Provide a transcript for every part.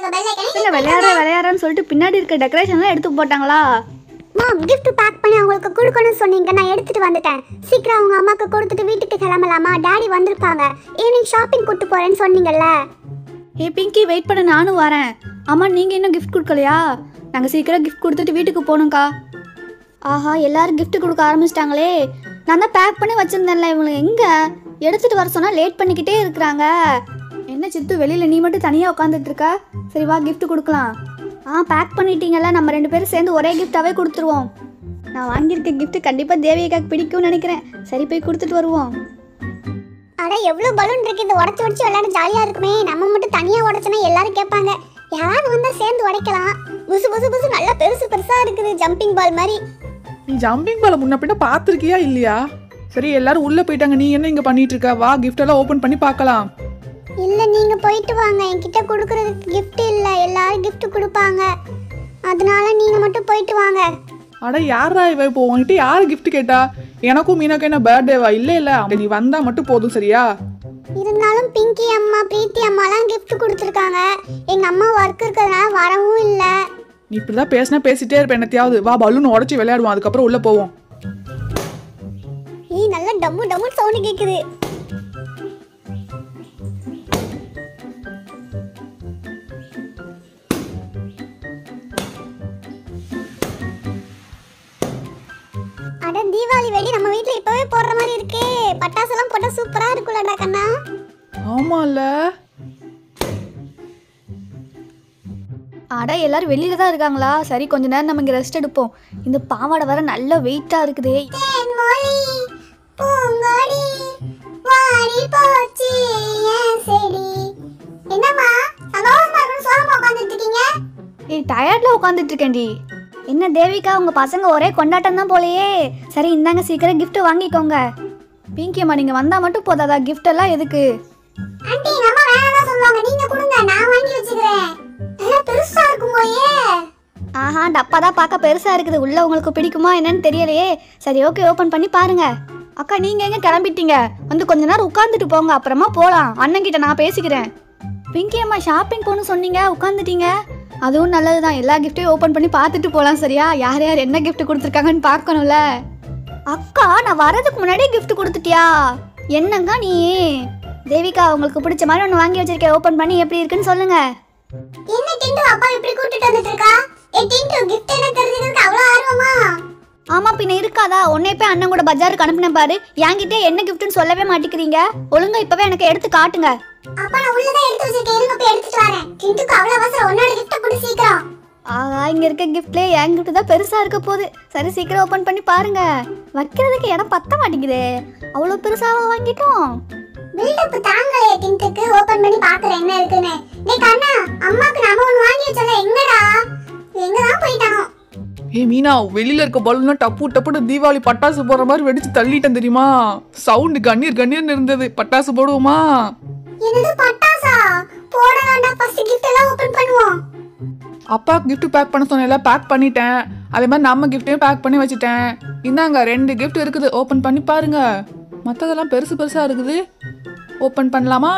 உங்க பெல் ஐக்கனை இல்லை விளையாடுற விளையாடுறன்னு சொல்லிட்டு பின்னாடி இருக்க டெக்கரேஷன்லாம் எடுத்து போட்டாங்களா மாம் gift பேக் பண்ணி அவங்களுக்கு கொடுக்கணும்னு சொன்னீங்க நான் எடுத்துட்டு வந்துட்டேன் சீக்கிரம் அவங்க அம்மாக்கு கொடுத்துட்டு வீட்டுக்கு கிளம்பலாமா டாடி வந்திருப்பாங்க ஈவினிங் ஷாப்பிங் கூட்டு போறேன்னு சொன்னீங்கல்ல ஏ பிங்கி வெயிட் பண்ண நானும் வரேன் அம்மா நீங்கள் இன்னும் gift கொடுக்கலையா நாங்கள் சீக்கிரம் gift கொடுத்துட்டு வீட்டுக்கு போகணும்க்கா ஆஹா எல்லாரும் gift கொடுக்க ஆரம்பிச்சிட்டாங்களே நான் தான் பேக் பண்ணி வச்சுருந்தேன்ல இவங்க எங்கே எடுத்துகிட்டு வர சொன்னால் லேட் பண்ணிக்கிட்டே இருக்கிறாங்க என்ன சித்து வெளியில் நீ மட்டும் தனியாக உட்காந்துட்டு இருக்க சரி வா gift கொடுக்கலாம் ஆ பேக் பண்ணிட்டீங்கல்ல நம்ம ரெண்டு பேரும் சேர்ந்து ஒரே கிஃப்டாகவே கொடுத்துருவோம் நான் வாங்கியிருக்க gift கண்டிப்பாக தேவியக்காக்கு பிடிக்கும்னு நினைக்கிறேன் சரி போய் கொடுத்துட்டு வருவோம் அட எவ்வளவு பலூன் இருக்கு இந்த உடச்சு உடச்சு விளையாட ஜாலியா இருக்குமே நம்ம மட்டும் தனியா உடச்சுனா எல்லாரும் கேட்பாங்க யாராவது வந்தா சேர்ந்து உடைக்கலாம் புசு புசு புசு நல்லா பெருசு பெருசா இருக்குது ஜம்பிங் பால் மாதிரி நீ ஜம்பிங் பால முன்ன பின்ன பார்த்துருக்கியா இல்லையா சரி எல்லாரும் உள்ள போயிட்டாங்க நீ என்ன இங்க பண்ணிட்டு இருக்க வா gift எல்லாம் ஓபன் பண்ணி பார்க்கலாம் இல்ல நீங்க போயிட்டு வாங்க என்கிட்ட கொடுக்கறதுக்கு gift இல்ல எல்லாரும் gift கொடுப்பாங்க அதனால நீங்க மட்டும் போயிட்டு வாங்க அட யாரா இவ இப்போ உன்கிட்ட யாரு gift கேட்டா எனக்கும் மீனாக்கும் என்ன பர்த்டேவா இல்ல இல்ல அப்படி நீ வந்தா மட்டும் போதும் சரியா இருந்தாலும் பிங்கி அம்மா பிரீத்தி அம்மாலாம் gift கொடுத்துருக்காங்க எங்க அம்மா ஒர்க் இருக்கிறதுனால வரவும் இல்ல நீ இப்படிதான் பேசினா பேசிட்டே இருப்ப என்னத்தையாவது வா பலூன் உடச்சி விளையாடுவோம் அதுக்கப்புறம் உள்ள போவோம் ஏய் நல்லா டம்மு டம்மு சவுண்ட் கேக்குது அட தீபாவளி வெடி நம்ம வீட்ல இப்பவே போடுற மாதிரி இருக்கே பட்டாசெல்லாம் போட்டா சூப்பரா இருக்கும்லடா கண்ணா ஆமால அட எல்லாரும் வெளியில தான் இருக்காங்களா சரி கொஞ்ச நேரம் நம்ம இங்கே ரெஸ்ட் எடுப்போம் இந்த பாவாடை வர நல்ல வெயிட்டாக இருக்குதே தேன்மொழி பூங்கொடி வாடி போச்சு என் செடி என்னம்மா சந்தோஷமா இருக்கணும் சோகமா உட்காந்துட்டு இருக்கீங்க ஏய் டயர்டில் உட்காந்துட்டு இருக்கேன்டி என்ன தேவிகா உங்க பசங்க ஒரே கொண்டாட்டம் தான் போலையே சரி இந்தாங்க சீக்கிரம் gift வாங்கிக்கோங்க பிங்கி அம்மா நீங்கள் வந்தால் மட்டும் போதாதா gift எல்லாம் எதுக்கு ஆண்டி எங்க அம்மா வேணாம் சொல்லுவாங்க நீங்க கொடுங்க நான் வாங்கி வச்சுக்கிறேன் நல்லா பெருசா இருக்கும் போயே ஆஹா டப்பா தான் பார்க்க பெருசாக இருக்குது உள்ள உங்களுக்கு பிடிக்குமா என்னன்னு தெரியலையே சரி ஓகே ஓப்பன் பண்ணி பாருங்க அக்கா நீங்கள் எங்கே கிளம்பிட்டீங்க வந்து கொஞ்ச நேரம் உட்காந்துட்டு போங்க அப்புறமா போகலாம் அண்ணன்கிட்ட நான் பேசிக்கிறேன் பிங்கி அம்மா ஷாப்பிங் போகணும்னு சொன்னீங்க உட்காந்துட்டீங்க அதுவும் நல்லது தான் எல்லா கிஃப்ட்டையும் ஓப்பன் பண்ணி பார்த்துட்டு போகலாம் சரியா யார் யார் என்ன gift கொடுத்துருக்காங்கன்னு பார்க்கணும்ல அக்கா நான் வரதுக்கு முன்னாடியே gift கொடுத்துட்டியா என்னங்க நீ தேவிகா உங்களுக்கு பிடிச்ச மாதிரி ஒன்று வாங்கி வச்சிருக்கேன் ஓப்பன் பண்ணி எப்படி இருக்குன்னு சொல்லுங்க என்ன டிண்டு அப்பா இப்படி கூட்டிட்டு வந்துட்டு இருக்கா ஏ டிண்டு கிஃப்ட் என்ன தெரிஞ்சுக்கிறதுக்கு அவ்வளவு ஆர்வமா ஆமா பின்ன இருக்காதா உன்னை போய் அண்ணன் கூட பஜாருக்கு அனுப்பின பாரு என்கிட்ட என்ன கிஃப்ட்னு சொல்லவே மாட்டேங்கிறீங்க ஒழுங்கா இப்பவே எனக்கு எடுத்து காட்டுங்க அப்பா நான் உள்ளதான் எடுத்து வச்சிருக்கேன் இருங்க போய் எடுத்துட்டு வரேன் டிண்டுக்கு அவ்வளவு அவசரம் உன்னோட கிஃப்ட் கொடு சீக்கிரம் ஆகா இங்க இருக்க கிஃப்ட்லயே என் gift தான் பெருசா இருக்க போகுது சரி சீக்கிரம் ஓபன் பண்ணி பாருங்க வைக்கிறதுக்கு இடம் பத்த மாட்டேங்குதே அவ்வளோ பெருசாவா வாங்கிட்டோம் பில்டப் தாங்களே டிண்டுக்கு ஓபன் பண்ணி பாக்குறேன் என்ன இருக்குன்னு டேய் கண்ணா அம்மாக்கு நாம ஒண்ணு வாங்கி வச்சோம்ல எங்கடா எங்க தான் போயிட்டானோ ஏ மீனா வெளியில இருக்க பலூன்ல டப்பு டப்புன்னு தீபாவளி பட்டாசு போடுற மாதிரி வெடிச்சு தள்ளிட்டேன் தெரியுமா சவுண்டு கண்ணீர் கண்ணீர்னு இருந்தது பட்டாசு போடுவோமா என்னது பட்டாசா போடலாம்டா ஃபர்ஸ்ட் கிஃப்ட் எல்லாம் ஓபன் பண்ணுவோம் அப்பா gift பேக் பண்ண சொன்னேன்ல பேக் பண்ணிட்டேன் அதே மாதிரி நம்ம கிஃப்ட்டையும் பேக் பண்ணி வச்சுட்டேன் இந்தாங்க ரெண்டு gift இருக்குது ஓப்பன் பண்ணி பாருங்க மற்றதெல்லாம் பெருசு பெருசா இருக்குது ஓப்பன் பண்ணலாமா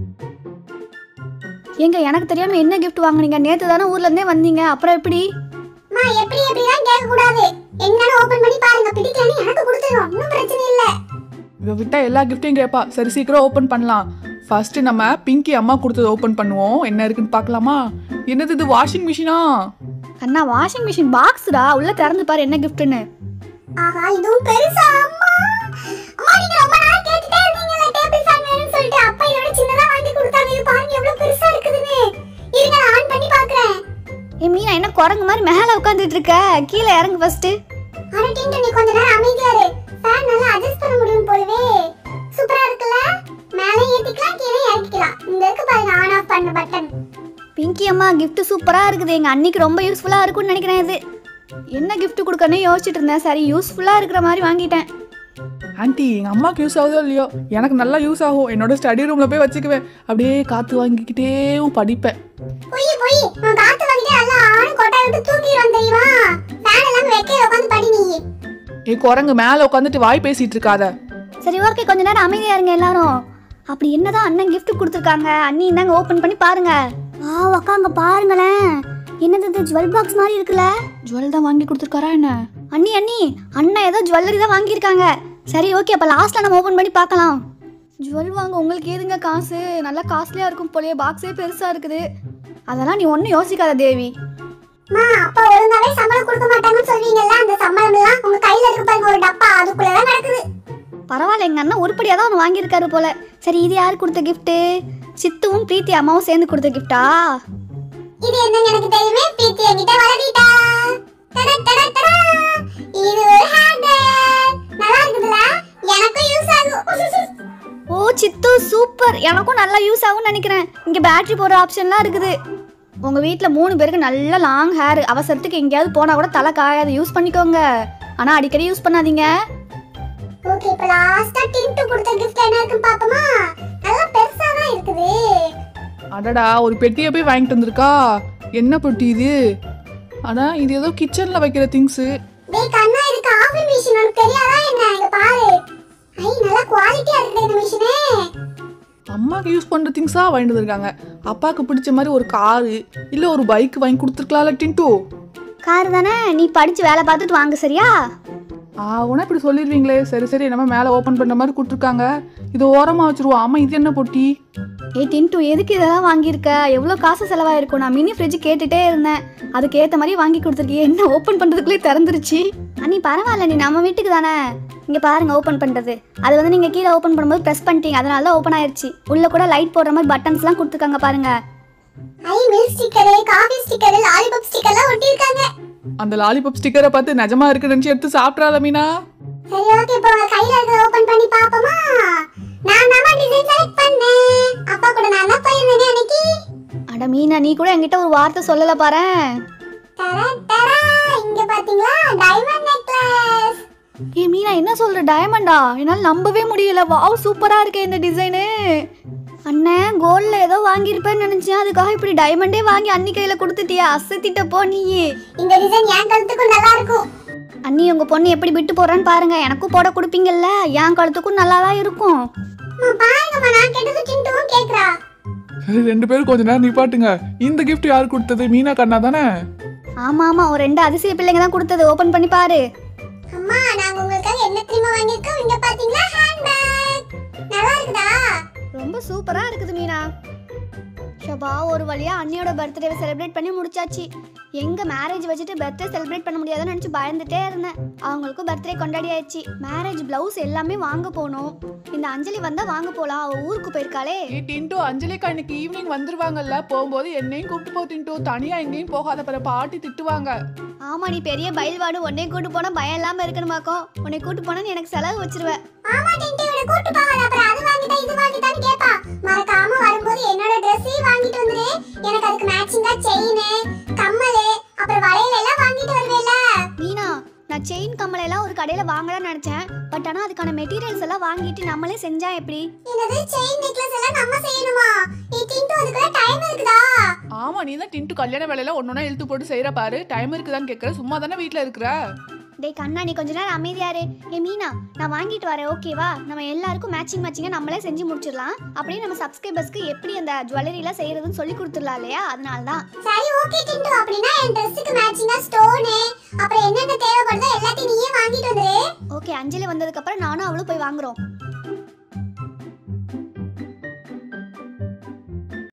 எங்க எனக்கு தெரியாம என்ன gift வாங்குனீங்க நேத்து தானே ஊர்ல இருந்தே வந்தீங்க அப்புறம் எப்படி அம்மா எப்படி எப்படிலாம் கேட்க கூடாது என்னன்னு ஓபன் பண்ணி பாருங்க பிடிக்கலன்னு எனக்கு கொடுத்துருவோம் ஒன்றும் பிரச்சனை இல்லை இவ விட்டா எல்லா கிஃப்ட்டையும் கேட்பா சரி சீக்கிரம் ஓப்பன் பண்ணலாம் ஃபர்ஸ்ட் நம்ம பிங்கி அம்மா கொடுத்தது ஓப்பன் பண்ணுவோம் என்ன இருக்குன்னு பார்க்கலாமா என்னது இது வாஷிங் மிஷினா அண்ணா வாஷிங் மிஷின் பாக்ஸ்டா உள்ள திறந்து பாரு என்ன giftன்னு ஆஹா இதுவும் பெருசா அம்மா அம்மா நீங்க ரொம்ப நாள் கேட்டுட்டே இருந்தீங்கல்ல டேபிள் ஃபேன் வேணும்னு சொல்லிட்டு அப்பா இதோட சின்னதா வாங்கி கொடுத்தாங்க இது பாருங்க எவ்வளவு பெருசா இருக்குதுன்னு இருங்க நான் ஆன் பண்ணி பார்க்கறேன் ஏ மீனா என்ன குரங்கு மாதிரி மேலே உட்காந்துட்டு இருக்க கீழே இறங்கு ஃபர்ஸ்ட் அட டிண்டு நீ கொஞ்ச நேரம் அமைதியா இரு ஃபேன் நல்லா அட்ஜஸ்ட் பண்ண முடியும் போலவே சூப்பரா இருக்குல்ல மேலே ஏத்திக்கலாம் கீழே இறக்கிக்கலாம் இந்த இருக்கு பாருங்க ஆன் ஆஃப் பண்ண பட்டன் பிங்கி அம்மா gift சூப்பரா இருக்குது எங்க அன்னைக்கு ரொம்ப யூஸ்ஃபுல்லா இருக்கும்னு நினைக்கிறேன் இது என்ன gift கொடுக்கணும்னு யோசிச்சுட்டு இருந்தேன் சரி யூஸ்ஃபுல்லா இருக்கிற மாதிரி வாங்கிட்டேன் ஆன்ட்டி எங்க அம்மாக்கு யூஸ் ஆகுதோ இல்லையோ எனக்கு நல்லா யூஸ் ஆகும் என்னோட ஸ்டடி ரூம்ல போய் வச்சுக்குவேன் அப்படியே காத்து வாங்கிக்கிட்டேவும் படிப்பேன் பொய் பொய் உன் காத்து வாங்கிட்டு நல்லா ஆணு கொட்டை விட்டு தூங்கிடுவான் தெரியுமா ஃபேன் எல்லாம் வைக்க உட்காந்து படி நீ ஏ குரங்கு மேலே உட்காந்துட்டு வாய் பேசிட்டு இருக்காத சரி ஓகே கொஞ்ச நேரம் அமைதியா இருங்க எல்லாரும் அப்படி என்னதான் அண்ணன் gift கொடுத்துருக்காங்க அண்ணி இந்தாங்க ஓபன் பண்ணி பாருங்க ஆ அக்கா அங்க பாருங்களேன் என்னது இது ஜுவல் பாக்ஸ் மாதிரி இருக்குல்ல ஜுவல் தான் வாங்கி கொடுத்துருக்காரா என்ன அண்ணி அண்ணி அண்ணன் ஏதோ ஜுவல்லரி தான் வாங்கியிருக்காங்க சரி ஓகே அப்போ லாஸ்ட்டில் நம்ம ஓப்பன் பண்ணி பார்க்கலாம் ஜுவல் வாங்க உங்களுக்கு ஏதுங்க காசு நல்லா காஸ்ட்லியாக இருக்கும் போலயே பாக்ஸே பெருசாக இருக்குது அதெல்லாம் நீ ஒன்றும் யோசிக்காத தேவி மா அப்பா ஒழுங்காவே சம்பளம் கொடுக்க மாட்டாங்கன்னு சொல்வீங்கல்ல அந்த சம்பளம் எல்லாம் உங்க கையில இருக்கு பாருங்க ஒரு டப்பா அதுக்குள்ளதான் நடக்குது பரவாயில்ல எங்கள் அண்ணன் உருப்படியாக தான் ஒன்று வாங்கியிருக்காரு போல சரி இது யார் கொடுத்த கிஃப்ட்டு சித்துவும் பிரீத்தி அம்மாவும் சேர்ந்து கொடுத்த கிஃப்டா இது என்னன்னு எனக்கு தெரியுமே பிரீத்தி என்கிட்ட வளரிட்டா தட தட தட இது ஒரு ஹேண்ட் நல்லா இருக்குதுல எனக்கும் யூஸ் ஆகும் ஓ சித்து சூப்பர் எனக்கும் நல்லா யூஸ் ஆகும்னு நினைக்கிறேன் இங்கே பேட்டரி போடுற ஆப்ஷன்லாம் இருக்குது உங்கள் வீட்டில் மூணு பேருக்கு நல்ல லாங் ஹேர் அவசரத்துக்கு எங்கேயாவது போனால் கூட தலை காயாது யூஸ் பண்ணிக்கோங்க ஆனால் அடிக்கடி யூஸ் பண்ணாதீங்க ஓகே இப்போ லாஸ்டா டின்ட்டு கொடுத்த gift என்ன இருக்குன்னு பாப்போமா நல்லா பெருசா தான் இருக்குது அடடா ஒரு பெட்டியை போய் வாங்கிட்டு வந்திருக்கா என்ன பெட்டி இது ஆனா இது ஏதோ கிச்சன்ல வைக்கிற திங்ஸு டேய் கண்ணா இது காஃபி மிஷின் உனக்கு தெரியாதா என்ன இங்க பாரு ஐ நல்லா குவாலிட்டியா இருக்குது இந்த மிஷினே அம்மாக்கு யூஸ் பண்ற திங்ஸா வாங்கிட்டு வந்திருக்காங்க அப்பாவுக்கு பிடிச்ச மாதிரி ஒரு காரு இல்ல ஒரு பைக் வாங்கி கொடுத்துருக்கலாம்ல டின்ட்டு கார் தானே நீ படித்து வேலை பார்த்துட்டு வாங்க சரியா ஆகுனா இப்படி சொல்லிடுவீங்களே சரி சரி நம்ம மேலே ஓப்பன் பண்ண மாதிரி கொடுத்துருக்காங்க இது ஓரமாக வச்சிருவோம் ஆமாம் இது என்ன பொட்டி ஏய் டின்ட்டு எதுக்கு இதெல்லாம் வாங்கியிருக்க எவ்வளோ காசு செலவாயிருக்கும் நான் மினி ஃப்ரிட்ஜ் கேட்டுட்டே இருந்தேன் அதுக்கு ஏற்ற மாதிரி வாங்கி கொடுத்துருக்கியே என்ன ஓப்பன் பண்ணுறதுக்குள்ளே திறந்துருச்சு அண்ணி பரவாயில்ல நீ நம்ம வீட்டுக்கு தானே இங்கே பாருங்க ஓப்பன் பண்ணுறது அது வந்து நீங்கள் கீழே ஓப்பன் பண்ணும்போது ப்ரெஸ் பண்ணிட்டீங்க அதனால தான் ஓப்பன் ஆயிருச்சு உள்ளே கூட லைட் போடுற மாதிரி பட்டன்ஸ்லாம் கொடுத்துருக்காங்க பாருங்க ஐ milk sticker coffee sticker lollipop ஸ்டிக்கர்லாம் ஒட்டியிருக்காங்க அந்த லாலிபாப் ஸ்டிக்கரை பார்த்து நிஜமா இருக்கு நினச்சி எடுத்து சாப்பிட்றாத மீனா சரி ஓகே இப்போ உங்க கையில இருக்கிறத ஓபன் பண்ணி பாப்போமா நான் தான் டிசைன் செலக்ட் பண்ணேன் அப்பா கூட நான் தான் போயிருந்தேனே அன்னைக்கு அட மீனா நீ கூட என்கிட்ட ஒரு வார்த்தை சொல்லலை பாரேன் தர தர இங்க பாத்தீங்களா டைமண்ட் நெக்லஸ் ஏ மீனா என்ன சொல்ற டயமண்டா என்னால் நம்பவே முடியல வாவ் சூப்பரா இருக்கே இந்த டிசைனு அண்ணன் கோல்ட்ல ஏதோ வாங்கியிருப்பேன்னு நினைச்சேன் அதுக்காக இப்படி டைமண்டே வாங்கி அண்ணி கையில கொடுத்துட்டியா அசத்திட்ட போ நீயே இந்த டிசைன் என் கழுத்துக்கும் நல்லா இருக்கும் அண்ணி உங்க பொண்ணு எப்படி விட்டு போறான்னு பாருங்க எனக்கும் போட கொடுப்பீங்கல்ல என் கழுத்துக்கும் நல்லா தான் இருக்கும் அம்மா, பாருங்கம்மா நான் கேட்டது சிண்டுவும் கேக்குறா சரி ரெண்டு பேரும் கொஞ்ச நேரம் நிப்பாட்டுங்க இந்த gift யார் கொடுத்தது மீனா கண்ணா தானே ஆமா ஆமா ஒரு ரெண்டு அதிசய பிள்ளைங்க தான் கொடுத்தது ஓபன் பண்ணி பாரு அம்மா நாங்க உங்களுக்காக என்ன தெரியுமா வாங்கியிருக்கோம் இங்க பாத்தீங்களா ஹேண்ட்பேக் நல்லா இருக்குதா ரொம்ப சூப்பரா இருக்குது மீனா ஷபா ஒரு வழியா அண்ணியோட பர்த்டேவை செலிப்ரேட் பண்ணி முடிச்சாச்சு எங்க மேரேஜ் வச்சுட்டு பர்த்டே செலிப்ரேட் பண்ண முடியாதுன்னு நினச்சி பயந்துட்டே இருந்தேன் அவங்களுக்கும் பர்த்டே கொண்டாடி ஆயிடுச்சு மேரேஜ் பிளவுஸ் எல்லாமே வாங்க போனோம் இந்த அஞ்சலி வந்தா வாங்க போலாம் அவ ஊருக்கு போயிருக்காளே ஏ டின்ட்டு அஞ்சலிக்கா இன்னைக்கு ஈவினிங் வந்துருவாங்கல்ல போகும்போது என்னையும் கூப்பிட்டு போ டின்ட்டு தனியா எங்கேயும் போகாத பிற பாட்டி திட்டுவாங்க ஆமா நீ பெரிய பயில்வாடு உன்னை கூட்டு போனா பயம் இல்லாம இருக்கணுமாக்கும் உன்னை கூட்டு போனா நீ எனக்கு செலவு வச்சிருவேன் ஆமா டிண்டி இவனை கூட்டு போகாத அப்புறம் அது வாங்கிட்டா இது வாங்கிட்டான்னு கேப்பா மறக்காம வரும்போது என்னோட ட்ரெஸ்ஸையும் வாங்கிட்டு வந்துரு எனக்கு அதுக்கு மேட்சிங்கா செயின் கம்மல் அப்புறம் வளையல் எல்லாம் வாங்கிட்டு வருவேல மீனா நான் செயின் கம்மல் எல்லாம் ஒரு கடையில வாங்கலாம்னு நினைச்சேன் பட் ஆனா அதுக்கான மெட்டீரியல்ஸ் எல்லாம் வாங்கிட்டு நம்மளே செஞ்சா எப்படி என்னது செயின் நெக்லஸ் எல்லாம் நம்ம செய்யணுமா நீ டிண்டு அதுக்குள்ள டைம் இருக்குதா ஆமா நீ தான் டின்ட்டு கல்யாண வேலையில ஒன்னொன்னா இழுத்து போட்டு செய்யற பாரு டைம் இருக்குதான்னு கேட்கற சும்மா தானே வீட்ல இருக்கிற டேய் கண்ணா நீ கொஞ்ச நேரம் அமைதியாரு ஏ மீனா நான் வாங்கிட்டு வரேன் ஓகேவா நம்ம எல்லாருக்கும் மேட்சிங் மேட்சிங்கா நம்மளே செஞ்சு முடிச்சிடலாம் அப்படியே நம்ம சப்ஸ்கிரைபர்ஸ்க்கு எப்படி அந்த ஜுவல்லரிலாம் செய்யறதுன்னு சொல்லி கொடுத்துடலாம் இல்லையா அதனால தான் சரி ஓகே டிண்டு அப்படின்னா என் ட்ரெஸ்ஸுக்கு மேட்சிங்கா ஸ்டோனு அப்புறம் என்னென்ன தேவைப்படுதோ எல்லாத்தையும் நீயே வாங்கிட்டு வந்துரு ஓகே அஞ்சலி வந்ததுக்கு அப்புறம் நானும் அவளும் போய் வாங்குறோம்